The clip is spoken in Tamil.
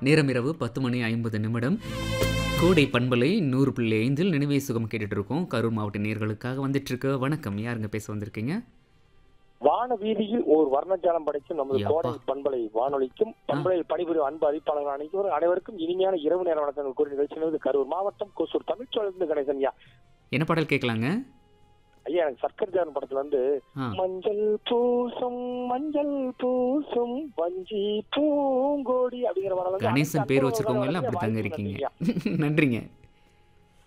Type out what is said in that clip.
நேரம் இரவு பத்து மணி ஐம்பது நிமிடம் கோடை பண்பலை நூறு புள்ளி ஐந்தில் நினைவே சுகம் கேட்டுட்டு இருக்கோம் கரூர் மாவட்ட நேர்களுக்காக வந்துட்டு இருக்கு வணக்கம் யாருங்க பேச வந்திருக்கீங்க வான வீதியில் ஒரு வர்ணஜாலம் படைக்கும் நமது யப்பா. கோடை பண்பலை வானொலிக்கும் பண்பலையில் பணிபுரியும் அன்பு அறிவிப்பாளர்கள் அனைவரும் அனைவருக்கும் இனிமையான இரவு நேர வணக்கங்கள் கூறி நிகழ்ச்சி நிறுவனது கரூர் மாவட்டம் கொசூர் தமிழ்ச்சோழந்து கணேசன் ஐயா என்ன பாடல் கேட்கலாங்க ஐயா எனக்கு சர்க்கர் ஜான் படத்துல வந்து ஆ மஞ்சள் பூசும் மஞ்சள் பூசும் வஞ்சி பூங்கோடி அப்படிங்கிற பாடல் வந்து கணேசன் அந்த பேர் அற்புதமான வச்சிருக்கவங்க எல்லாம் பாடல் அப்படித்தாங்க வாய்ப்பு இருக்கீங்க நன்றிங்க. நன்றிங்க